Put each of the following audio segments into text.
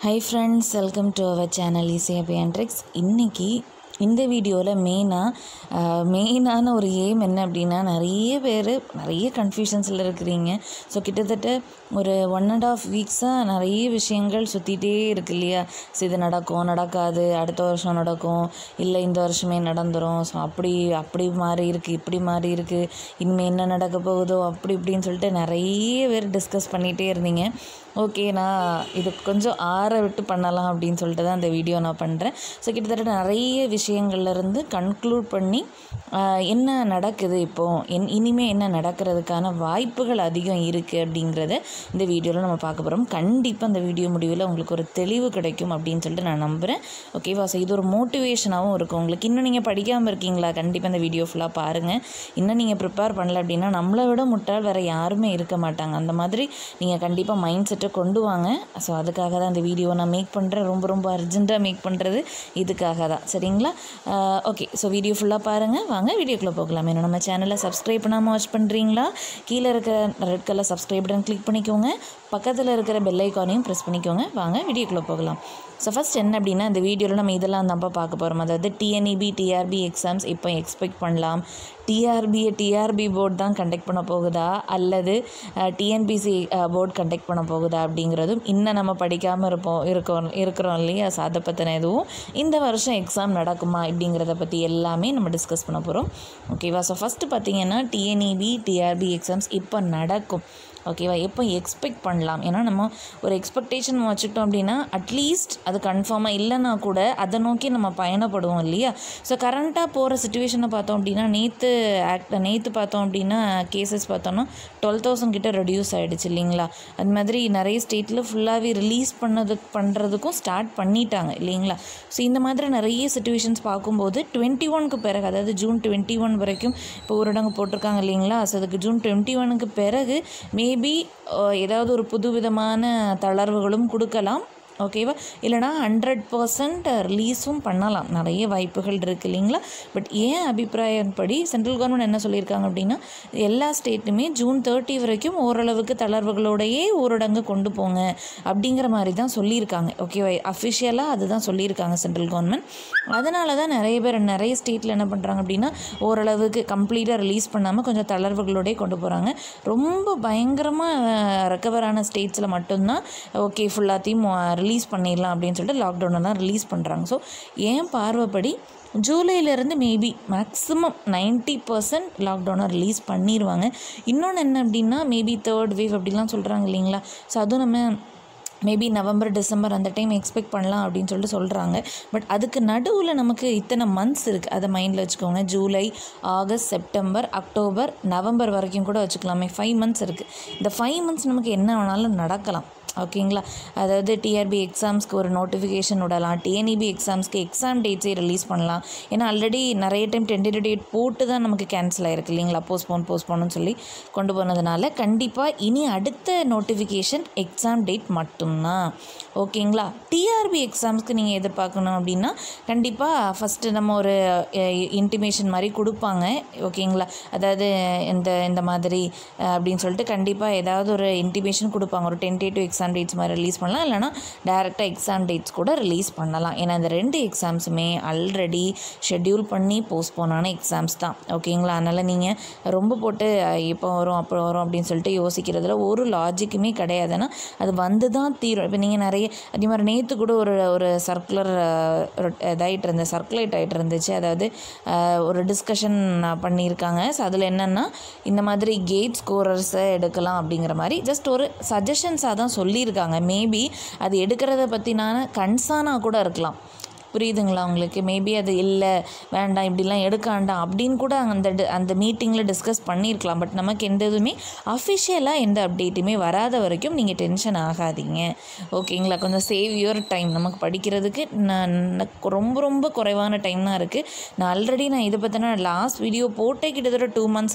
high friends welcome to our channel ஈஸியா பியான்ட்ரிக்ஸ் இன்றைக்கி இந்த வீடியோவில் மெயினாக மெயினான ஒரு எய்ம் என்ன அப்படின்னா நிறைய பேர் நிறைய கன்ஃபியூஷன்ஸில் இருக்கிறீங்க ஸோ கிட்டத்தட்ட ஒரு ஒன் அண்ட் ஆஃப் வீக்ஸாக நிறைய விஷயங்கள் சுற்றிட்டே இருக்கு இல்லையா ஸோ இது நடக்கும் நடக்காது அடுத்த வருஷம் நடக்கும் இல்லை இந்த வருஷமே நடந்துரும் ஸோ அப்படி அப்படி மாறி இருக்குது இப்படி மாறி இருக்குது இனிமேல் என்ன நடக்க போகுதோ அப்படி இப்படின்னு சொல்லிட்டு நிறைய பேர் டிஸ்கஸ் பண்ணிகிட்டே இருந்தீங்க ஓகே நான் இது கொஞ்சம் ஆற விட்டு பண்ணலாம் அப்படின்னு சொல்லிட்டு தான் இந்த வீடியோ நான் பண்ணுறேன் ஸோ கிட்டத்தட்ட நிறைய விஷயங்கள்லேருந்து கன்க்ளூட் பண்ணி ஆஹ், என்ன நடக்குது இப்போது என் இனிமேல் என்ன நடக்கிறதுக்கான வாய்ப்புகள் அதிகம் இருக்குது அப்படிங்கிறத இந்த வீடியோவில் நம்ம பார்க்க போகிறோம் கண்டிப்பாக இந்த வீடியோ முடிவில் உங்களுக்கு ஒரு தெளிவு கிடைக்கும் அப்படின்னு சொல்லிட்டு நான் நம்புகிறேன் ஓகேவா ஸோ இது ஒரு மோட்டிவேஷனாகவும் இருக்கும் உங்களுக்கு இன்னும் நீங்கள் படிக்காமல் இருக்கீங்களா கண்டிப்பாக இந்த வீடியோ ஃபுல்லாக பாருங்கள் இன்னும் நீங்கள் ப்ரிப்பேர் பண்ணல அப்படின்னா நம்மளை விட முட்டாள் வேறு யாருமே இருக்க மாட்டாங்க அந்த மாதிரி நீங்கள் கண்டிப்பாக மைண்ட் செட்டை கொண்டு வாங்க ஸோ அதுக்காக தான் இந்த வீடியோ நான் மேக் பண்ணுறேன் ரொம்ப ரொம்ப அர்ஜென்ட்டாக மேக் பண்ணுறது இதுக்காக தான் சரிங்களா ஓகே ஸோ வீடியோ ஃபுல்லாக பாருங்கள் வாங்க வீடியோக்குள்ளே போகலாம் இன்னும் நம்ம சேனலை சப்ஸ்கிரைப் பண்ணாமல் வாட்ச் பண்ணுறீங்களா கீழே இருக்கிற red colour subscribe button click பண்ணிக்கோங்க பக்கத்தில் இருக்கிற பெல் ஐக்கானையும் ப்ரெஸ் பண்ணிக்கோங்க வாங்க வீடியோக்குள்ளே போகலாம் ஸோ ஃபஸ்ட் என்ன அப்படின்னா இந்த வீடியோவில் நம்ம இதெல்லாம் தான்ப்பா பார்க்க போகிறோம் அதாவது டிஎன்இபி டிஆர்பி எக்ஸாம்ஸ் இப்போ எக்ஸ்பெக்ட் பண்ணலாம் டிஆர்பியை டிஆர்பி போர்டு தான் கண்டக்ட் பண்ண போகுதா அல்லது டிஎன்பிசி போர்டு கண்டக்ட் பண்ண போகுதா அப்படிங்கிறதும் இன்னும் நம்ம படிக்காமல் இருப்போம் இருக்கோம் இருக்கிறோம் இல்லையா ஸோ அதை பற்றின எதுவும் இந்த வருஷம் எக்ஸாம் நடக்குமா அப்படிங்கிறத பற்றி எல்லாமே நம்ம டிஸ்கஸ் பண்ண போகிறோம் ஓகேவா ஸோ ஃபஸ்ட்டு பார்த்தீங்கன்னா டிஎன்இபி டிஆர்பி எக்ஸாம்ஸ் இப்போ நடக்கும் ஓகேவா எப்போ எக்ஸ்பெக்ட் பண்ணலாம் ஏன்னா நம்ம ஒரு எக்ஸ்பெக்டேஷன் வச்சுக்கிட்டோம் அப்படின்னா அட்லீஸ்ட் அது கன்ஃபார்மாக இல்லைன்னா கூட அதை நோக்கி நம்ம பயணப்படுவோம் இல்லையா ஸோ கரண்ட்டாக போகிற சுச்சுவேஷனை பார்த்தோம் அப்படின்னா நேற்று ஆக்ட் நேற்று பார்த்தோம் அப்படின்னா கேசஸ் பார்த்தோன்னா டுவெல் தௌசண்ட் கிட்ட ரெடியூஸ் ஆகிடுச்சு இல்லைங்களா அது மாதிரி நிறைய ஸ்டேட்டில் ஃபுல்லாகவே ரிலீஸ் பண்ணது பண்ணுறதுக்கும் ஸ்டார்ட் பண்ணிட்டாங்க இல்லைங்களா ஸோ இந்த மாதிரி நிறைய சுச்சுவேஷன்ஸ் பார்க்கும்போது டுவெண்ட்டி ஒனுக்கு பிறகு அதாவது ஜூன் டுவெண்ட்டி ஒன் வரைக்கும் இப்போ ஊரடங்கு போட்டிருக்காங்க இல்லைங்களா ஸோ அதுக்கு ஜூன் டுவெண்ட்டி ஒனுக்கு பிறகு மேபி ஏதாவது ஒரு புதுவிதமான தளர்வுகளும் கொடுக்கலாம் ஓகேவா இல்லைனா ஹண்ட்ரட் பர்சன்ட் ரிலீஸும் பண்ணலாம் நிறைய வாய்ப்புகள் இருக்குது இல்லைங்களா பட் ஏன் அபிப்பிராயப்படி சென்ட்ரல் கவர்மெண்ட் என்ன சொல்லியிருக்காங்க அப்படின்னா எல்லா ஸ்டேட்டுமே ஜூன் தேர்ட்டி வரைக்கும் ஓரளவுக்கு தளர்வுகளோடையே ஊரடங்கு கொண்டு போங்க அப்படிங்கிற மாதிரி தான் சொல்லியிருக்காங்க ஓகேவா அஃபிஷியலாக அதுதான் சொல்லியிருக்காங்க சென்ட்ரல் கவர்மெண்ட் அதனால தான் நிறைய பேர் நிறைய ஸ்டேட்டில் என்ன பண்ணுறாங்க அப்படின்னா ஓரளவுக்கு கம்ப்ளீட்டாக ரிலீஸ் பண்ணாமல் கொஞ்சம் தளர்வுகளோடயே கொண்டு போகிறாங்க ரொம்ப பயங்கரமாக ரெக்கவர் ஆன ஸ்டேட்ஸில் மட்டும்தான் ஓகே ஃபுல்லாத்தையும் ரிலீஸ் பண்ணிடலாம் அப்படின்னு சொல்லிட்டு லாக்டவுனெல்லாம் ரிலீஸ் பண்ணுறாங்க ஸோ ஏன் பார்வைப்படி ஜூலையிலேருந்து மேபி மேக்ஸிமம் நைன்ட்டி பர்சன்ட் லாக்டவுனை ரிலீஸ் பண்ணிடுவாங்க இன்னொன்று என்ன அப்படின்னா மேபி தேர்ட் வேவ் அப்படிலாம் சொல்கிறாங்க இல்லைங்களா ஸோ அதுவும் நம்ம மேபி நவம்பர் டிசம்பர் அந்த டைம் எக்ஸ்பெக்ட் பண்ணலாம் அப்படின்னு சொல்லிட்டு சொல்கிறாங்க பட் அதுக்கு நடுவில் நமக்கு இத்தனை மந்த்ஸ் இருக்குது அதை மைண்டில் வச்சுக்கோங்க July August September October November வரைக்கும் கூட வச்சுக்கலாமே ஃபைவ் மந்த்ஸ் இருக்குது இந்த ஃபைவ் மந்த்ஸ் நமக்கு என்ன வேணாலும் நடக்கலாம் ஓகேங்களா அதாவது டிஆர்பி எக்ஸாம்ஸ்க்கு ஒரு நோட்டிஃபிகேஷன் விடலாம் டிஎன்இபி எக்ஸாம்ஸ்க்கு எக்ஸாம் டேட்ஸே ரிலீஸ் பண்ணலாம் ஏன்னா ஆல்ரெடி நிறைய டைம் டென்டேட்டிவ் டேட் போட்டு தான் நமக்கு கேன்சல் ஆயிருக்கு இல்லைங்களா போஸ்ட்போன் போஸ்ட்போன்னு சொல்லி கொண்டு போனதுனால கண்டிப்பாக இனி அடுத்த நோட்டிஃபிகேஷன் எக்ஸாம் டேட் மட்டும்தான் ஓகேங்களா டிஆர்பி எக்ஸாம்ஸ்க்கு நீங்கள் எதிர்பார்க்கணும் அப்படின்னா கண்டிப்பாக ஃபஸ்ட்டு நம்ம ஒரு இன்டிமேஷன் மாதிரி கொடுப்பாங்க ஓகேங்களா அதாவது இந்த இந்த மாதிரி அஹ், அப்படின்னு சொல்லிட்டு கண்டிப்பாக ஏதாவது ஒரு இன்டிமேஷன் கொடுப்பாங்க ஒரு டென்டேட்டிவ் எக்ஸாம் டேட்ஸ் மாதிரி ரிலீஸ் பண்ணலாம் இல்லைனா டேரெக்டாக எக்ஸாம் டேட்ஸ் கூட ரிலீஸ் பண்ணலாம் ஏன்னா இந்த ரெண்டு எக்ஸாம்ஸுமே ஆல்ரெடி ஷெட்யூல் பண்ணி போஸ்ட்போன் ஆன எக்ஸாம்ஸ் தான் ஓகேங்களா அதனால் நீங்கள் ரொம்ப போட்டு அஹ், எப்போ வரும் அப்போ வரும் அப்படின்னு சொல்லிட்டு யோசிக்கிறதுல ஒரு லாஜிக்குமே கிடையாதுன்னா அது வந்து தான் தீரும் இப்போ நீங்கள் நிறைய அதே மாதிரி நேற்று கூட ஒரு ஒரு சர்க்குலர் இதாகிட்டு இருந்த சர்க்குலேட் ஆகிட்டு இருந்துச்சு அதாவது அஹ், ஒரு டிஸ்கஷன் பண்ணியிருக்காங்க ஸோ அதில் என்னென்னா இந்த மாதிரி கேட் ஸ்கோரர்ஸை எடுக்கலாம் அப்படிங்கிற மாதிரி ஜஸ்ட் ஒரு சஜஷன்ஸாக தான் சொல்லியிருக்காங்க மேபி அது எடுக்கிறத பற்றினான கன்சர்னாக கூட இருக்கலாம் புரியுதுங்களா உங்களுக்கு மேபி அது இல்லை வேண்டாம் இப்படிலாம் எடுக்க வேண்டாம் அப்படின்னு கூட அந்த டி- அந்த மீட்டிங்கில் டிஸ்கஸ் பண்ணியிருக்கலாம் பட் நமக்கு எந்த இதுவுமே அஃபிஷியலாக எந்த அப்டேட்டுமே வராத வரைக்கும் நீங்கள் டென்ஷன் ஆகாதீங்க ஓகேங்களா கொஞ்சம் சேவ் யுவர் டைம் நமக்கு படிக்கிறதுக்கு நான் நான் ரொம்ப ரொம்ப குறைவான டைம் தான் இருக்குது நான் ஆல்ரெடி நான் இதை பற்றின லாஸ்ட் வீடியோ போட்டே கிட்டத்தட்ட டூ மந்த்ஸ் ஆச்சு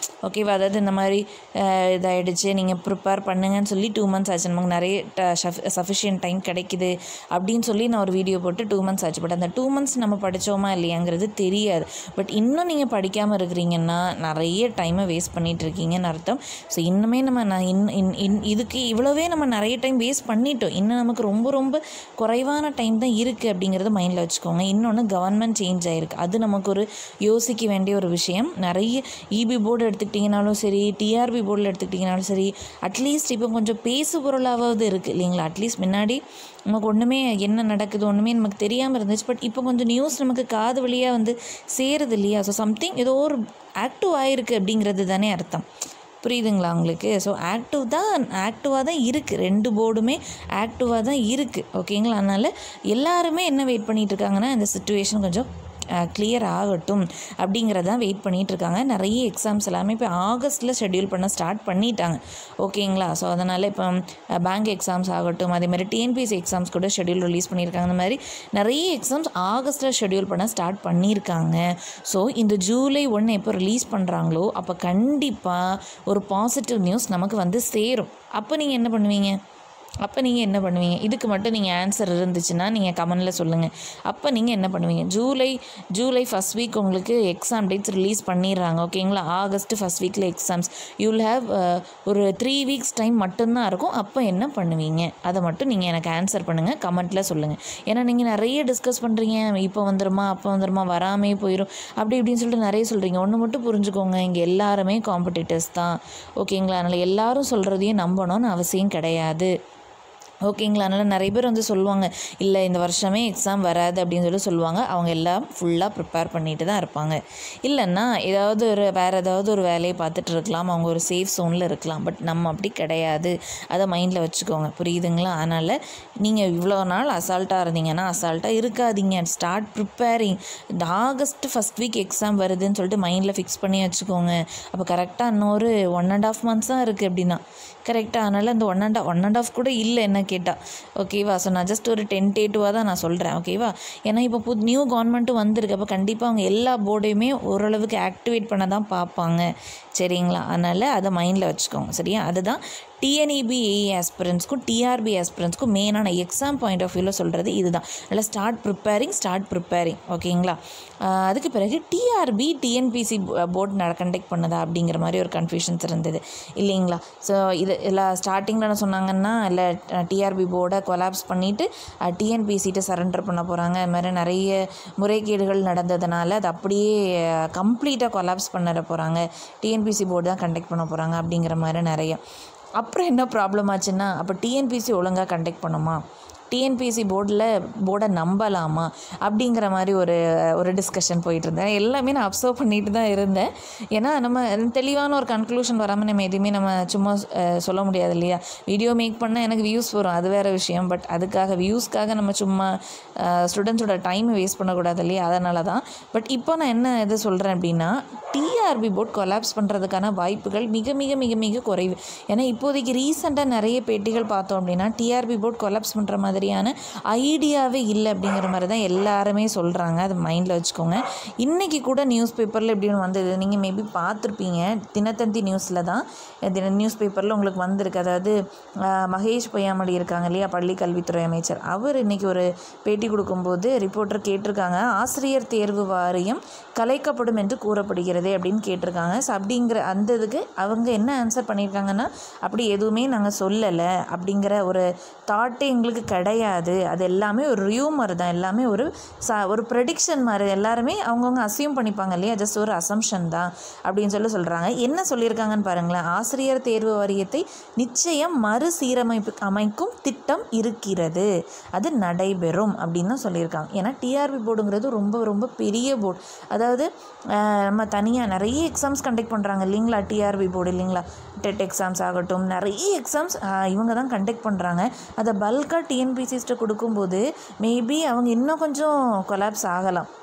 ஓகேவா அதாவது இந்த மாதிரி அஹ், இதாயிடுச்சு நீங்கள் ப்ரிப்பேர் பண்ணுங்கன்னு சொல்லி டூ மந்த்ஸ் ஆச்சு நமக்கு நிறைய சஃபிஷியன்ட் டைம் கிடைக்குது அப்படின்னு சொல்லி நான் ஒரு வீடியோ போட்டு டூ மந்த்ஸ் ஆச்சு பட் அந்த டூ மந்த்ஸ் நம்ம படித்தோமா இல்லையாங்கிறது தெரியாது பட் இன்னும் நீங்கள் படிக்காமல் இருக்கிறீங்கன்னா நிறைய டைமை வேஸ்ட் பண்ணிட்டு இருக்கீங்கன்னு அர்த்தம் ஸோ இன்னுமே நம்ம நான் இன் இன் இன் இதுக்கு இவ்வளோவே நம்ம நிறைய டைம் வேஸ்ட் பண்ணிட்டோம் இன்னும் நமக்கு ரொம்ப ரொம்ப குறைவான டைம் தான் இருக்குது அப்படிங்கிறத மைண்டில் வச்சுக்கோங்க இன்னொன்று கவர்மெண்ட் சேஞ்ச் ஆகிருக்கு அது நமக்கு ஒரு யோசிக்க வேண்டிய ஒரு விஷயம் நிறைய இபி போர்டு எடுத்துக்கிட்டிங்கனாலும் சரி டிஆர்பி போர்டில் எடுத்துக்கிட்டிங்கனாலும் சரி அட்லீஸ்ட் இப்போ கொஞ்சம் பேசு பொருளாவது இருக்குது இல்லைங்களா அட்லீஸ்ட் முன்னாடி நமக்கு ஒன்றுமே என்ன நடக்குது ஒன்றுமே நமக்கு தெரியாமல் இருந்துச்சு பட் இப்போ கொஞ்சம் நியூஸ் நமக்கு காது வழியாக வந்து சேருது இல்லையா ஸோ சம்திங் ஏதோ ஒரு ஆக்டிவ் ஆகிருக்கு அப்படிங்கிறது தானே அர்த்தம் புரியுதுங்களா உங்களுக்கு ஸோ ஆக்டிவ் தான் ஆக்டிவாக தான் இருக்குது ரெண்டு போர்டுமே ஆக்டிவாக தான் இருக்குது ஓகேங்களா அதனால் எல்லாருமே என்ன வெயிட் பண்ணிட்டு இருக்காங்கன்னா இந்த சுச்சுவேஷன் கொஞ்சம் கிளியர் ஆகட்டும் அப்படிங்கிறதான் வெயிட் பண்ணிட்டு இருக்காங்க நிறைய எக்ஸாம்ஸ் எல்லாமே இப்போ ஆகஸ்ட்டில் ஷெட்யூல் பண்ண ஸ்டார்ட் பண்ணிட்டாங்க ஓகேங்களா ஸோ அதனால் இப்போ பேங்க் எக்ஸாம்ஸ் ஆகட்டும் அதே மாதிரி டிஎன்பிஎஸ்சி எக்ஸாம்ஸ் கூட ஷெட்யூல் ரிலீஸ் பண்ணியிருக்காங்க அந்த மாதிரி நிறைய எக்ஸாம்ஸ் ஆகஸ்ட்டில் ஷெட்யூல் பண்ண ஸ்டார்ட் பண்ணியிருக்காங்க ஸோ இந்த ஜூலை ஒன்று எப்போ ரிலீஸ் பண்ணுறாங்களோ அப்போ கண்டிப்பாக ஒரு பாசிட்டிவ் நியூஸ் நமக்கு வந்து சேரும் அப்போ நீங்கள் என்ன பண்ணுவீங்க அப்போ நீங்கள் என்ன பண்ணுவீங்க இதுக்கு மட்டும் நீங்கள் ஆன்சர் இருந்துச்சுன்னா நீங்கள் கமெண்டில் சொல்லுங்கள் அப்போ நீங்கள் என்ன பண்ணுவீங்க ஜூலை ஜூலை ஃபஸ்ட் வீக் உங்களுக்கு எக்ஸாம் டேட்ஸ் ரிலீஸ் பண்ணிடுறாங்க ஓகேங்களா ஆகஸ்ட் ஃபஸ்ட் வீக்கில் எக்ஸாம்ஸ் யூ வில் ஹேவ் ஒரு த்ரீ வீக்ஸ் டைம் மட்டும்தான் இருக்கும் அப்போ என்ன பண்ணுவீங்க அதை மட்டும் நீங்கள் எனக்கு ஆன்சர் பண்ணுங்கள் கமெண்ட்டில் சொல்லுங்கள் ஏன்னா நீங்கள் நிறைய டிஸ்கஸ் பண்ணுறீங்க இப்போ வந்துருமா அப்போ வந்துருமா வராமே போயிடும் அப்படி இப்படின்னு சொல்லிட்டு நிறைய சொல்கிறீங்க ஒன்று மட்டும் புரிஞ்சுக்கோங்க இங்கே எல்லாருமே காம்படிட்டர்ஸ் தான் ஓகேங்களா அதனால் எல்லாரும் சொல்கிறதையும் நம்பணும்னு அவசியம் கிடையாது ஓகேங்களா அதனால் நிறைய பேர் வந்து சொல்லுவாங்க இல்லை இந்த வருஷமே எக்ஸாம் வராது அப்படின்னு சொல்லி சொல்லுவாங்க அவங்க எல்லாம் ஃபுல்லாக ப்ரிப்பேர் பண்ணிட்டு தான் இருப்பாங்க இல்லைன்னா ஏதாவது ஒரு வேறு ஏதாவது ஒரு வேலையை பார்த்துட்டு இருக்கலாம் அவங்க ஒரு சேஃப் ஜோனில் இருக்கலாம் பட் நம்ம அப்படி கிடையாது அதை மைண்டில் வச்சுக்கோங்க புரியுதுங்களா அதனால் நீங்கள் இவ்வளோ நாள் அசால்ட்டாக இருந்தீங்கன்னா அசால்ட்டாக இருக்காதீங்க ஸ்டார்ட் ப்ரிப்பேரிங் இந்த ஆகஸ்ட் ஃபஸ்ட் வீக் எக்ஸாம் வருதுன்னு சொல்லிட்டு மைண்டில் ஃபிக்ஸ் பண்ணி வச்சுக்கோங்க அப்போ கரெக்டாக இன்னொரு ஒன் அண்ட் ஆஃப் மந்த்ஸ் தான் இருக்குது அப்படின்னா கரெக்டாக அதனால் இந்த one and one and half கூட இல்லை என்ன கேட்டால் ஓகேவா ஸோ நான் ஜஸ்ட் ஒரு டென் டேட்டுவாக தான் நான் சொல்கிறேன் ஓகேவா ஏன்னா இப்போ புது நியூ கவர்மெண்ட்டும் வந்திருக்கு அப்போ கண்டிப்பாக அவங்க எல்லா போர்டையுமே ஓரளவுக்கு ஆக்டிவேட் பண்ண தான் பார்ப்பாங்க சரிங்களா அதனால் அதை மைண்டில் வச்சுக்கோங்க சரியா அதுதான் டிஎன்இபி ஏஇ ஆஸ்பிரன்ஸ்க்கும் டிஆர்பி ஆஸ்பிரன்ஸ்க்கும் மெயினான எக்ஸாம் பாயிண்ட் ஆஃப் வியூவில் சொல்கிறது இதுதான் நல்லா ஸ்டார்ட் ப்ரிப்பேரிங் ஸ்டார்ட் ப்ரிப்பேரிங் ஓகேங்களா ஆஹ் அதுக்கு பிறகு டிஆர்பி டிஎன்பிசி போர்டு நட கண்டக்ட் பண்ணதா அப்படிங்கிற மாதிரி ஒரு கன்ஃபியூஷன்ஸ் இருந்தது இல்லைங்களா ஸோ இது எல்லாம் ஸ்டார்டிங்கில் என்ன சொன்னாங்கன்னா இல்லை டிஆர்பி போர்டை கொலாப்ஸ் பண்ணிவிட்டு டிஎன்பிசிட்டு சரண்டர் பண்ண போகிறாங்க அது மாதிரி நிறைய முறைகேடுகள் நடந்ததுனால அது அப்படியே கம்ப்ளீட்டாக கொலாப்ஸ் பண்ண போகிறாங்க டிஎன்பிசி போர்டு தான் கண்டக்ட் பண்ண போகிறாங்க அப்படிங்கிற மாதிரி நிறைய அப்புறம் என்ன ப்ராப்ளம் ஆச்சுன்னா அப்போ டிஎன்பிசி ஒழுங்காக கண்டக்ட் பண்ணுமா டிஎன்பிஎஸ்சி போர்டில் போர்டை நம்பலாமா அப்படிங்கிற மாதிரி ஒரு ஒரு டிஸ்கஷன் போயிட்டு இருந்தேன் எல்லாமே நான் அப்சர்வ் பண்ணிட்டு தான் இருந்தேன் ஏன்னா நம்ம தெளிவான ஒரு கன்க்ளூஷன் வராமல் நம்ம எதுவுமே நம்ம சும்மா அஹ், சொல்ல முடியாது இல்லையா வீடியோ மேக் பண்ணால் எனக்கு வியூஸ் வரும் அது வேறு விஷயம் பட் அதுக்காக வியூஸ்க்காக நம்ம சும்மா ஸ்டூடெண்ட்ஸோட டைம் வேஸ்ட் பண்ணக்கூடாது இல்லையா அதனால தான் பட் இப்போ நான் என்ன இது சொல்கிறேன் அப்படின்னா டிஆர்பி போர்ட் கொலாப்ஸ் பண்ணுறதுக்கான வாய்ப்புகள் மிக மிக மிக மிக குறைவு ஏன்னா இப்போதைக்கு ரீசெண்டாக நிறைய பேட்டிகள் பார்த்தோம் அப்படின்னா டிஆர்பி போர்ட் கொலாப்ஸ் பண்ணுற மாதிரியான ஐடியாவே இல்லை அப்படிங்கிற மாதிரி தான் எல்லாருமே சொல்கிறாங்க அது மைண்டில் வச்சுக்கோங்க இன்றைக்கி கூட நியூஸ் பேப்பரில் எப்படி ஒன்று வந்தது நீங்கள் மேபி பார்த்துருப்பீங்க தினத்தந்தி நியூஸில் தான் தின நியூஸ் பேப்பரில் உங்களுக்கு வந்திருக்கு அதாவது ஆஹ், மகேஷ் பொய்யாமொழி இருக்காங்க இல்லையா பள்ளி கல்வித்துறை அமைச்சர் அவர் இன்றைக்கி ஒரு பேட்டி கொடுக்கும்போது ரிப்போர்ட்டர் கேட்டிருக்காங்க ஆசிரியர் தேர்வு வாரியம் கலைக்கப்படும் என்று கூறப்படுகிறது அப்படின்னு கேட்டிருக்காங்க ஸோ அப்படிங்கிற அந்த இதுக்கு அவங்க என்ன ஆன்சர் பண்ணியிருக்காங்கன்னா அப்படி எதுவுமே நாங்கள் சொல்லலை அப்படிங்கிற ஒரு தாட்டே எங்களுக்கு கிடையாது அது எல்லாமே ஒரு ரியூமர் தான் எல்லாமே ஒரு ச ஒரு ப்ரெடிக்ஷன் மாதிரி எல்லாருமே அவங்கவுங்க அசியூம் பண்ணிப்பாங்க இல்லையா ஜஸ்ட் ஒரு அசம்ஷன் தான் அப்படின்னு சொல்லி சொல்கிறாங்க என்ன சொல்லியிருக்காங்கன்னு பாருங்களேன் ஆசிரியர் தேர்வு வாரியத்தை நிச்சயம் மறுசீரமைப்பு அமைக்கும் திட்டம் இருக்கிறது அது நடைபெறும் அப்படின்னு தான் சொல்லியிருக்காங்க ஏன்னா டிஆர்பி போர்டுங்கிறது ரொம்ப ரொம்ப பெரிய போர்டு அதாவது ஆஹ், நம்ம தனியாக நிறைய எக்ஸாம்ஸ் கண்டக்ட் பண்ணுறாங்க இல்லைங்களா டிஆர்பி போர்டு இல்லைங்களா டெட் எக்ஸாம்ஸ் ஆகட்டும் நிறைய எக்ஸாம்ஸ் இவங்க தான் கண்டக்ட் பண்ணுறாங்க அதை பல்காக டிஎன்பிசிஸ்ட்டை கொடுக்கும்போது மேபி அவங்க இன்னும் கொஞ்சம் கொலாப்ஸ் ஆகலாம்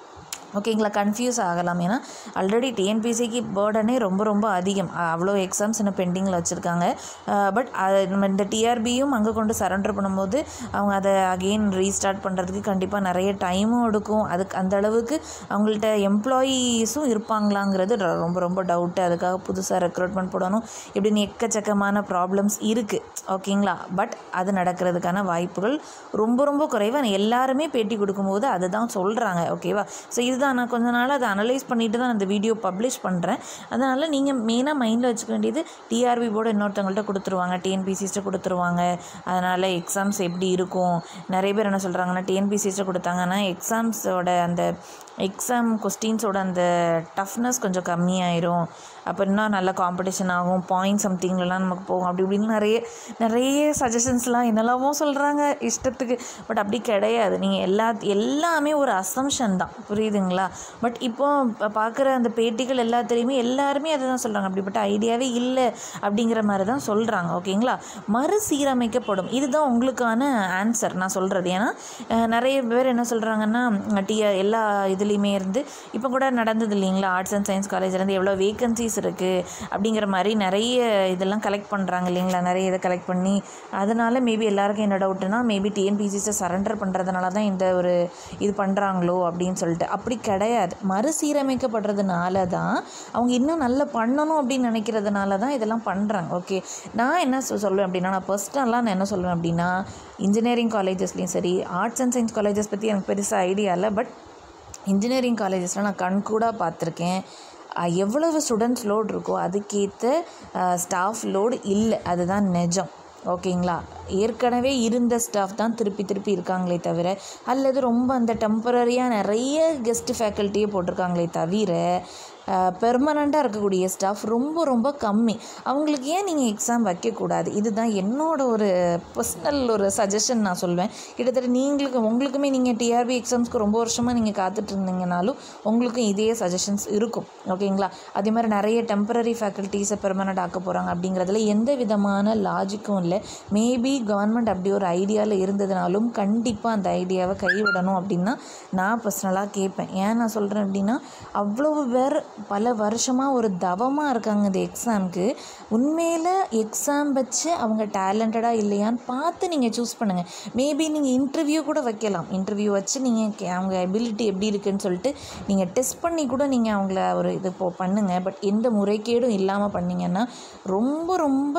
ஓகேங்களா கன்ஃபியூஸ் ஆகலாம் ஏன்னா ஆல்ரெடி டிஎன்பிசிக்கு பேர்டனே ரொம்ப ரொம்ப அதிகம் அஹ் அவ்வளோ எக்ஸாம்ஸ் இன்னும் பெண்டிங்கில் வச்சுருக்காங்க பட் அது நம்ம இந்த டிஆர்பியும் அங்கே கொண்டு சரண்டர் பண்ணும்போது அவங்க அதை அகெயின் ரீஸ்டார்ட் பண்ணுறதுக்கு கண்டிப்பாக நிறைய டைமும் எடுக்கும் அதுக்கு அந்த அளவுக்கு அவங்கள்ட்ட எம்ப்ளாயீஸும் இருப்பாங்களாங்கிறது ர- ரொம்ப ரொம்ப டவுட்டு அதுக்காக புதுசாக ரெக்ரூட்மெண்ட் போடணும் இப்படின்னு எக்கச்சக்கமான ப்ராப்ளம்ஸ் இருக்குது ஓகேங்களா பட் அது நடக்கிறதுக்கான வாய்ப்புகள் ரொம்ப ரொம்ப குறைவு எல்லாருமே பேட்டி கொடுக்கும்போது அதுதான் சொல்கிறாங்க ஓகேவா ஸோ இதுதான் நான் கொஞ்ச நாள் அதை அனலைஸ் பண்ணிட்டு தான் இந்த வீடியோ பப்ளிஷ் பண்ணுறேன் அதனால் நீங்கள் மெயினாக மைண்டில் வச்சுக்க வேண்டியது டிஆர்பி போர்டு இன்னொருத்தவங்கள்ட்ட கொடுத்துருவாங்க டிஎன்பிசிஸ்ட்டு கொடுத்துருவாங்க அதனால் எக்ஸாம்ஸ் எப்படி இருக்கும் நிறைய பேர் என்ன சொல்கிறாங்கன்னா டிஎன்பிசிஸ்ட்டு கொடுத்தாங்கன்னா எக்ஸாம்ஸோட அந்த எக்ஸாம் கொஸ்டின்ஸோட அந்த டஃப்னஸ் கொஞ்சம் கம்மியாயிரும் அப்போ இன்னும் நல்ல காம்படிஷன் ஆகும் பாயிண்ட் சம்திங்லலாம் நமக்கு போகும் அப்படி இப்படின்னு நிறைய நிறைய சஜஷன்ஸ்லாம் என்னெல்லாமோ சொல்கிறாங்க இஷ்டத்துக்கு பட் அப்படி கிடையாது நீங்கள் எல்லா எல்லாமே ஒரு அசம்ஷன் தான் புரியுதுங்களா பட் இப்போ பார்க்குற அந்த பேட்டிகள் எல்லாத்துலேயுமே எல்லாருமே அதை தான் சொல்கிறாங்க அப்படிப்பட்ட ஐடியாவே இல்லை அப்படிங்கிற மாதிரி தான் சொல்கிறாங்க ஓகேங்களா மறுசீரமைக்கப்படும் இதுதான் உங்களுக்கான ஆன்சர் நான் சொல்கிறது ஏன்னா அஹ், நிறைய பேர் என்ன சொல்கிறாங்கன்னா டிஆ எல்லா இதுலேயுமே இருந்து இப்போ கூட நடந்தது இல்லைங்களா ஆர்ட்ஸ் அண்ட் சயின்ஸ் காலேஜ்லேருந்து எவ்வளோ வேகன்சிஸ் இருக்குது அப்படிங்கிற மாதிரி நிறைய இதெல்லாம் கலெக்ட் பண்ணுறாங்க இல்லைங்களா நிறைய இதை கலெக்ட் பண்ணி அதனால மேபி எல்லாருக்கும் என்ன டவுட்னா மேபி டிஎன்பிசிஸை சரண்டர் பண்ணுறதுனால தான் இந்த ஒரு இது பண்ணுறாங்களோ அப்படின்னு சொல்லிட்டு அப்படி கிடையாது மறுசீரமைக்கப்படுறதுனால தான் அவங்க இன்னும் நல்லா பண்ணணும் அப்படின்னு நினைக்கிறதுனால தான் இதெல்லாம் பண்ணுறாங்க ஓகே நான் என்ன சொ- சொல்லுவேன் அப்படின்னா நான் பர்சனலாக நான் என்ன சொல்லுவேன் அப்படின்னா இன்ஜினியரிங் காலேஜஸ்லேயும் சரி ஆர்ட்ஸ் அண்ட் சயின்ஸ் காலேஜஸ் பற்றி எனக்கு பெருசாக ஐடியா இல்லை பட் இன்ஜினியரிங் காலேஜஸில் நான் கண்கூடாக பார்த்துருக்கேன் அஹ் எவ்வளவு ஸ்டூடெண்ட்ஸ் லோட் இருக்கோ அதுக்கேற்ற ஸ்டாஃப் லோடு இல்லை அதுதான் நிஜம் ஓகேங்களா ஏற்கனவே இருந்த ஸ்டாஃப் தான் திருப்பி திருப்பி இருக்காங்களே தவிர அல்லது ரொம்ப அந்த டெம்பரரியாக நிறைய கெஸ்ட் ஃபேக்கல்ட்டியே போட்டிருக்காங்களே தவிர பெர்மனண்ட்டாக இருக்கக்கூடிய ஸ்டாஃப் ரொம்ப ரொம்ப கம்மி அவங்களுக்கு ஏன் நீங்கள் எக்ஸாம் வைக்கக்கூடாது இதுதான் என்னோட ஒரு பர்சனல் ஒரு சஜஷன் நான் சொல்வேன் கிட்டத்தட்ட நீங்களுக்கு உங்களுக்குமே நீங்கள் டிஆர்பி எக்ஸாம்ஸ்க்கு ரொம்ப வருஷமாக நீங்கள் காத்துட்டு இருந்தீங்கனாலும் உங்களுக்கும் இதே சஜஷன்ஸ் இருக்கும் ஓகேங்களா அதே மாதிரி நிறைய டெம்பரரி ஃபேக்கல்ட்டிஸை பெர்மனண்ட் ஆக்க போகிறாங்க அப்படிங்கிறதுல எந்த விதமான லாஜிக்கும் இல்லை மேபி கவர்மெண்ட் அப்படி ஒரு ஐடியாவில் இருந்ததுனாலும் கண்டிப்பாக அந்த ஐடியாவை கைவிடணும் அப்படின்னா நான் பர்சனலாக கேட்பேன் ஏன் நான் சொல்கிறேன் அப்படின்னா அவ்வளவு பேர் பல வருஷமாக ஒரு தவமாக இருக்காங்க இந்த எக்ஸாமுக்கு உண்மையில் எக்ஸாம் வச்சு அவங்க டேலண்டடாக இல்லையான்னு பார்த்து நீங்கள் சூஸ் பண்ணுங்கள் மேபி நீங்கள் இன்டர்வியூ கூட வைக்கலாம் இன்டர்வியூ வச்சு நீங்கள் அவங்க எபிலிட்டி எப்படி இருக்குன்னு சொல்லிட்டு நீங்கள் டெஸ்ட் பண்ணி கூட நீங்கள் அவங்கள ஒரு இது போ பண்ணுங்கள் பட் எந்த முறைகேடும் இல்லாமல் பண்ணீங்கன்னா ரொம்ப ரொம்ப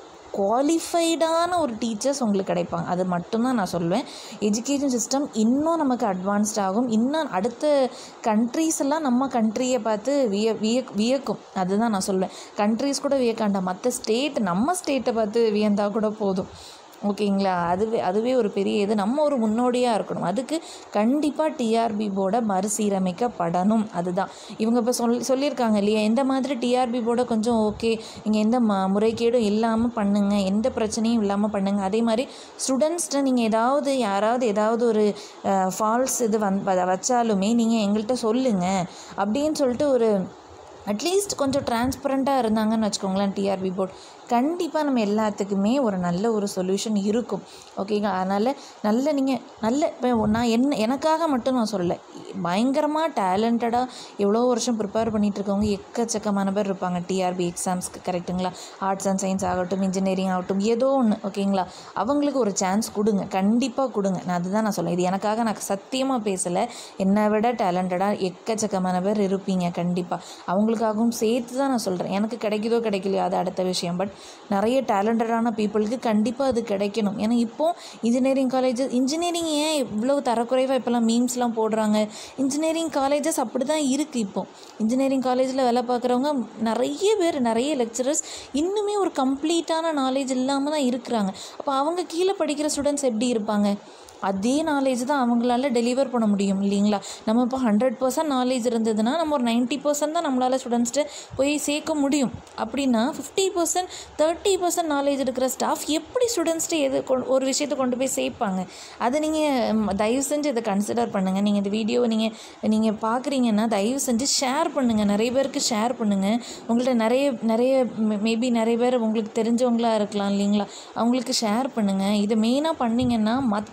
குவாலிஃபைடான ஒரு டீச்சர்ஸ் உங்களுக்கு கிடைப்பாங்க அது மட்டும்தான் நான் சொல்லுவேன் எஜுகேஷன் சிஸ்டம் இன்னும் நமக்கு அட்வான்ஸ்ட் ஆகும் இன்னும் அடுத்த கண்ட்ரீஸ் எல்லாம் நம்ம கண்ட்ரியை பார்த்து விய விய வியக்கும் அதுதான் நான் சொல்லுவேன் கண்ட்ரீஸ் கூட வியக்காண்டாம் மற்ற ஸ்டேட் நம்ம ஸ்டேட்டை பார்த்து வியந்தா கூட போதும் ஓகேங்களா அதுவே அதுவே ஒரு பெரிய இது நம்ம ஒரு முன்னோடியாக இருக்கணும் அதுக்கு கண்டிப்பாக டிஆர்பி போர்டை மறுசீரமைக்கப்படணும் அதுதான் இவங்க இப்போ சொல் சொல்லியிருக்காங்க இல்லையா எந்த மாதிரி டிஆர்பி போர்டை கொஞ்சம் ஓகே நீங்கள் எந்த ம முறைகேடும் இல்லாமல் பண்ணுங்கள் எந்த பிரச்சனையும் இல்லாமல் பண்ணுங்கள் அதே மாதிரி ஸ்டூடெண்ட்ஸ்கிட்ட நீங்கள் ஏதாவது யாராவது ஏதாவது ஒரு ஃபால்ஸ் இது வந் வ- வச்சாலுமே நீங்கள் எங்கள்கிட்ட சொல்லுங்கள் அப்படின்னு சொல்லிட்டு ஒரு அட்லீஸ்ட் கொஞ்சம் டிரான்ஸ்பரண்ட்டாக இருந்தாங்கன்னு வச்சுக்கோங்களேன் டிஆர்பி போர்ட் கண்டிப்பாக நம்ம எல்லாத்துக்குமே ஒரு நல்ல ஒரு சொல்யூஷன் இருக்கும் ஓகேங்களா அதனால் நல்ல நீங்கள் நல்ல இப்போ நான் என்ன எனக்காக மட்டும் நான் சொல்லலை பயங்கரமாக டேலண்டடாக எவ்வளோ வருஷம் ப்ரிப்பேர் பண்ணிட்டு இருக்கவங்க எக்கச்சக்கமான பேர் இருப்பாங்க டிஆர்பி எக்ஸாம்ஸ்க்கு கரெக்ட்டுங்களா ஆர்ட்ஸ் அண்ட் சயின்ஸ் ஆகட்டும் இன்ஜினியரிங் ஆகட்டும் ஏதோ ஒன்று ஓகேங்களா அவங்களுக்கு ஒரு சான்ஸ் கொடுங்க கண்டிப்பாக கொடுங்க நான் அதுதான் நான் சொல்லேன் இது எனக்காக நான் சத்தியமாக பேசலை என்னை விட டேலண்டடாக எக்கச்சக்கமான பேர் இருப்பீங்க கண்டிப்பாக அவங்களுக்காகவும் சேர்த்து தான் நான் சொல்கிறேன் எனக்கு கிடைக்குதோ கிடைக்கலையோ அது அடுத்த விஷயம் பட் நிறைய டேலண்டடான பீப்புளுக்கு கண்டிப்பாக அது கிடைக்கணும் ஏன்னா இப்போ இன்ஜினியரிங் காலேஜஸ் இன்ஜினியரிங் ஏன் இவ்வளோ தரக்குறைவாக இப்போல்லாம் மீம்ஸ்லாம் போடுறாங்க இன்ஜினியரிங் காலேஜஸ் அப்படி தான் இருக்குது இப்போ இன்ஜினியரிங் காலேஜில் வேலை பார்க்குறவங்க நிறைய பேர் நிறைய லெக்சரர்ஸ் இன்னுமே ஒரு கம்ப்ளீட்டான நாலேஜ் இல்லாமல் தான் இருக்கிறாங்க அப்போ அவங்க கீழே படிக்கிற ஸ்டூடெண்ட்ஸ் எப்படி இருப்பாங்க அதே நாலேஜ் தான் அவங்களால டெலிவர் பண்ண முடியும் இல்லைங்களா நம்ம இப்போ ஹண்ட்ரட் பர்சன்ட் நாலேஜ் இருந்ததுன்னா நம்ம ஒரு நைன்ட்டி பர்சன்ட் தான் நம்மளால் ஸ்டூடெண்ட்ஸ்ட்டு போய் சேர்க்க முடியும் அப்படின்னா fifty percent thirty percent knowledge இருக்கிற ஸ்டாஃப் எப்படி ஸ்டூடெண்ட்ஸ்ட்டு எது கொண்டு ஒரு விஷயத்தை கொண்டு போய் சேர்ப்பாங்க அதை நீங்கள் தயவு செஞ்சு இதை கன்சிடர் பண்ணுங்கள் நீங்கள் இந்த வீடியோவை நீங்கள் நீங்கள் பார்க்குறீங்கன்னா தயவு செஞ்சு ஷேர் பண்ணுங்கள் நிறைய பேருக்கு ஷேர் பண்ணுங்கள் உங்கள்ட்ட நிறைய நிறைய மேபி நிறைய பேர் உங்களுக்கு தெரிஞ்சவங்களா இருக்கலாம் இல்லைங்களா அவங்களுக்கு ஷேர் பண்ணுங்கள் இதை மெயினாக பண்ணிங்கன்னா மற்ற மாநில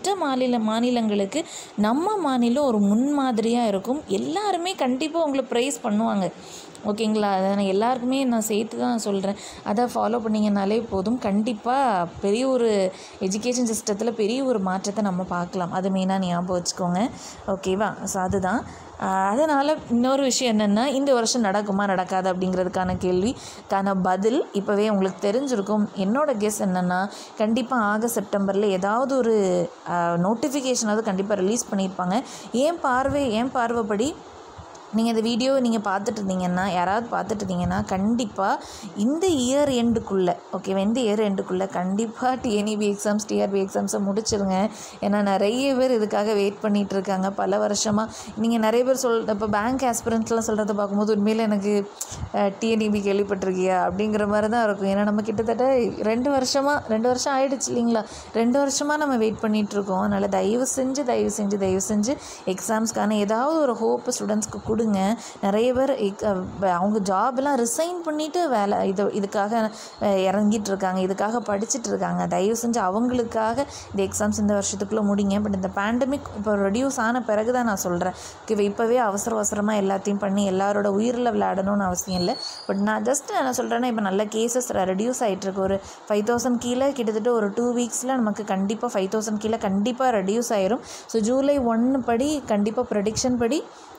மாநில மாநிலங்களுக்கு நம்ம மாநிலம் ஒரு முன்மாதிரியாக இருக்கும் எல்லாருமே கண்டிப்பாக உங்களை ப்ரைஸ் பண்ணுவாங்க ஓகேங்களா அதை நான் எல்லாருக்குமே நான் சேர்த்து தான் சொல்கிறேன் அதை ஃபாலோ பண்ணிங்கனாலே போதும் கண்டிப்பாக பெரிய ஒரு எஜுகேஷன் சிஸ்டத்தில் பெரிய ஒரு மாற்றத்தை நம்ம பார்க்கலாம் அது மெயினாக ஞாபகம் வச்சுக்கோங்க ஓகேவா ஸோ அதுதான் அதனால் இன்னொரு விஷயம் என்னென்னா இந்த வருஷம் நடக்குமா நடக்காது அப்படிங்கிறதுக்கான கேள்விக்கான பதில் இப்போவே உங்களுக்கு தெரிஞ்சிருக்கும் என்னோட கெஸ் என்னென்னா கண்டிப்பாக ஆகஸ்ட் செப்டம்பரில் ஏதாவது ஒரு நோட்டிஃபிகேஷனாவது கண்டிப்பாக ரிலீஸ் பண்ணியிருப்பாங்க ஏன் பார்வை ஏன் பார்வைப்படி நீங்கள் இந்த வீடியோ நீங்கள் பார்த்துட்டு இருந்தீங்கன்னா யாராவது பார்த்துட்டு இருந்தீங்கன்னா கண்டிப்பாக இந்த இயர் எண்டுக்குள்ளே ஓகேவா இந்த இயர் எண்டுக்குள்ளே கண்டிப்பாக டிஎன்இபி எக்ஸாம்ஸ் டிஆர்பி எக்ஸாம்ஸை முடிச்சிருங்க ஏன்னா நிறைய பேர் இதுக்காக வெயிட் பண்ணிகிட்டு இருக்காங்க பல வருஷமாக நீங்கள் நிறைய பேர் சொல் இப்போ பேங்க் ஆஸ்பிரண்ட்ஸ்லாம் சொல்கிறத பார்க்கும்போது உண்மையில் எனக்கு டிஎன்இபி கேள்விப்பட்டிருக்கியா அப்படிங்கிற மாதிரி தான் இருக்கும் ஏன்னா நம்ம கிட்டத்தட்ட ரெண்டு வருஷமாக ரெண்டு வருஷம் ஆயிடுச்சு இல்லைங்களா ரெண்டு வருஷமாக நம்ம வெயிட் பண்ணிகிட்டு இருக்கோம் அதனால் தயவு செஞ்சு தயவு செஞ்சு தயவு செஞ்சு எக்ஸாம்ஸ்க்கான ஏதாவது ஒரு ஹோப் ஸ்டூடெண்ட்ஸ்க்கு கொடு கொடுங்க நிறைய பேர் எக்- அஹ் அவங்க ஜாப்லாம் ரிசைன் பண்ணிவிட்டு வேலை இது இதுக்காக அஹ் இறங்கிட்டு இருக்காங்க இதுக்காக படிச்சுட்டு இருக்காங்க தயவு செஞ்சு அவங்களுக்காக இந்த எக்ஸாம்ஸ் இந்த வருஷத்துக்குள்ளே முடிங்க பட் இந்த பேண்டமிக் இப்போ ரெடியூஸ் ஆன பிறகு தான் நான் சொல்கிறேன் ஓகே இப்போவே அவசர அவசரமாக எல்லாத்தையும் பண்ணி எல்லாரோட உயிரில் விளையாடணும்னு அவசியம் இல்லை பட் நான் ஜஸ்ட் என்ன சொல்கிறேன்னா இப்போ நல்ல கேசஸ் ரெடியூஸ் ஆகிட்டுருக்கு ஒரு ஃபைவ் தௌசண்ட் கீழே கிட்டத்தட்ட ஒரு டூ வீக்ஸில் நமக்கு கண்டிப்பாக ஃபைவ் தௌசண்ட் கீழே கண்டிப்பாக ரெடியூஸ் ஆயிரும் ஸோ ஜூலை ஒன்று படி கண்டிப்பாக ப்ரெடிக்ஷன் படி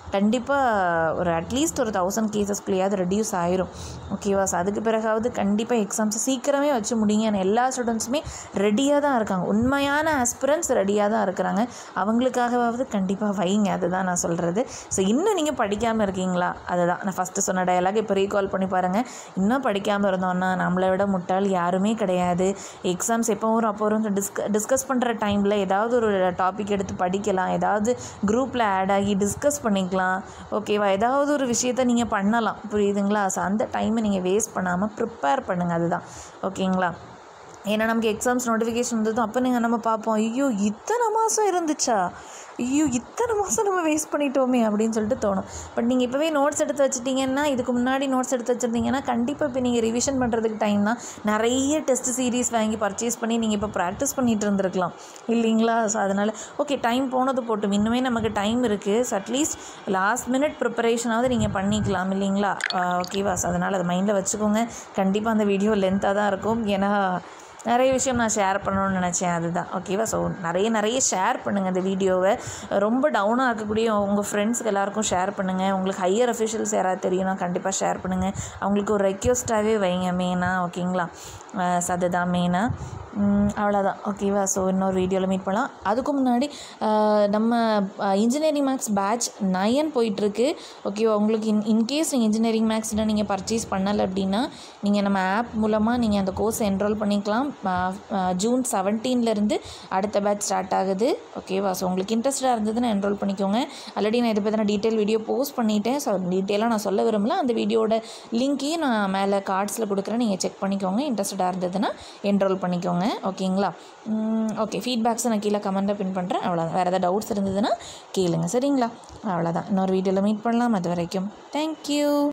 கண்டிப்பாக ஒரு அட்லீஸ்ட் ஒரு தௌசண்ட் கேசஸ்க்குள்ளேயாவது ரெடியூஸ் ஆயிரும் ஓகேவா ஸோ அதுக்கு பிறகாவது கண்டிப்பாக எக்ஸாம்ஸ் சீக்கிரமே வச்சு முடிங்க ஏன்னா எல்லா ஸ்டூடெண்ட்ஸுமே ரெடியாக தான் இருக்காங்க உண்மையான ஆஸ்பிரன்ஸ் ரெடியாக தான் இருக்கிறாங்க அவங்களுக்காகவாவது கண்டிப்பாக வைங்க அதுதான் நான் சொல்கிறது ஸோ இன்னும் நீங்கள் படிக்காமல் இருக்கீங்களா அதுதான் நான் ஃபஸ்ட்டு சொன்ன டயலாக் இப்போ ரீகால் பண்ணி பாருங்கள் இன்னும் படிக்காமல் இருந்தோம்னா நம்மளை விட முட்டாள் யாருமே கிடையாது எக்ஸாம்ஸ் எப்போ வரும் அப்போ வரும் டிஸ்க டிஸ்கஸ் பண்ணுற டைமில் ஏதாவது ஒரு டாபிக் எடுத்து படிக்கலாம் ஏதாவது குரூப்பில் ஆட் ஆகி டிஸ்கஸ் பண்ணிக்கலாம் ஓகேவா ஏதாவது ஒரு விஷயத்த நீங்கள் பண்ணலாம் புரியுதுங்களா ஸோ அந்த டைமை நீங்கள் வேஸ்ட் பண்ணாமல் ப்ரிப்பேர் பண்ணுங்கள் அதுதான் ஓகேங்களா ஏன்னா நமக்கு எக்ஸாம்ஸ் நோட்டிஃபிகேஷன் வந்ததும் அப்போ நீங்கள் நம்ம பார்ப்போம் ஐயோ இத்தனை மாதம் இருந்துச்சா ஐயோ இத்தனை மாதம் நம்ம வேஸ்ட் பண்ணிட்டோமே அப்படின்னு சொல்லிட்டு தோணும் பட் நீங்கள் இப்போவே நோட்ஸ் எடுத்து வச்சிட்டிங்கன்னா இதுக்கு முன்னாடி நோட்ஸ் எடுத்து வச்சுருந்தீங்கன்னா கண்டிப்பாக இப்போ நீங்கள் ரிவிஷன் பண்ணுறதுக்கு டைம் தான் நிறைய டெஸ்ட் சீரீஸ் வாங்கி பர்ச்சேஸ் பண்ணி நீங்கள் இப்போ ப்ராக்டிஸ் பண்ணிட்டு இருந்திருக்கலாம் இல்லைங்களா ஸோ அதனால் ஓகே டைம் போனது போட்டும் இன்னுமே நமக்கு டைம் இருக்குது ஸோ அட்லீஸ்ட் லாஸ்ட் மினிட் ப்ரிப்பரேஷனாவது நீங்கள் பண்ணிக்கலாம் இல்லைங்களா ஓகேவா ஸோ அதனால் அதை மைண்டில் வச்சுக்கோங்க கண்டிப்பாக அந்த வீடியோ லென்த்தாக தான் இருக்கும் ஏன்னா நிறைய விஷயம் நான் ஷேர் பண்ணணும்னு நினச்சேன் அதுதான் ஓகேவா ஸோ நிறைய நிறைய ஷேர் பண்ணுங்கள் இந்த வீடியோவை ரொம்ப டவுனாக இருக்கக்கூடிய உங்கள் ஃப்ரெண்ட்ஸ்க்கு எல்லாருக்கும் ஷேர் பண்ணுங்கள் உங்களுக்கு ஹையர் அஃபிஷியல்ஸ் யாராவது தெரியும்னா கண்டிப்பாக ஷேர் பண்ணுங்கள் அவங்களுக்கு ஒரு ரெக்வஸ்ட்டாகவே வைங்க மெயினாக ஓகேங்களா ஸோ அதுதான் மெயினாக அவ்வளோதான் ஓகேவா ஸோ இன்னொரு வீடியோவில் மீட் பண்ணலாம் அதுக்கு முன்னாடி அஹ், நம்ம இன்ஜினியரிங் மேக்ஸ் பேட்ச் நயன் போயிட்டுருக்கு ஓகேவா உங்களுக்கு இன் இன்கேஸ் நீங்கள் இன்ஜினியரிங் மேக்ஸில் நீங்கள் பர்ச்சேஸ் பண்ணலை அப்படின்னா நீங்கள் நம்ம ஆப் மூலமாக நீங்கள் அந்த கோர்ஸ் என்ரோல் பண்ணிக்கலாம் அஹ், அஹ், ஜூன் 17 ல இருந்து அடுத்த பேட்ச் ஸ்டார்ட் ஆகுது ஓகேவா ஸோ உங்களுக்கு இன்ட்ரெஸ்டாக இருந்ததுன்னா என்ரோல் பண்ணிக்கோங்க ஆல்ரெடி நான் இதை பற்றின டீட்டெயில் வீடியோ போஸ்ட் பண்ணிட்டேன் ஸோ டீட்டெயிலாக நான் சொல்ல விரும்பல அந்த வீடியோட லிங்க்கையும் நான் மேலே கார்ட்ஸில் கொடுக்குறேன் நீங்கள் செக் பண்ணிக்கோங்க இன்ட்ரெஸ்டடாக இருந்ததுன்னா என்ரோல் பண்ணிக்கோங்க ஓகேங்களா ஓகே ஃபீட்பேக்ஸை நான் கீழே கமெண்ட்டாக பின் பண்ணுறேன் அவ்வளோதான் வேறு ஏதாவது டவுட்ஸ் இருந்ததுன்னா கேளுங்க சரிங்களா அவ்வளோதான் இன்னொரு வீடியோவில் மீட் பண்ணலாம் அது வரைக்கும் தேங்க்யூ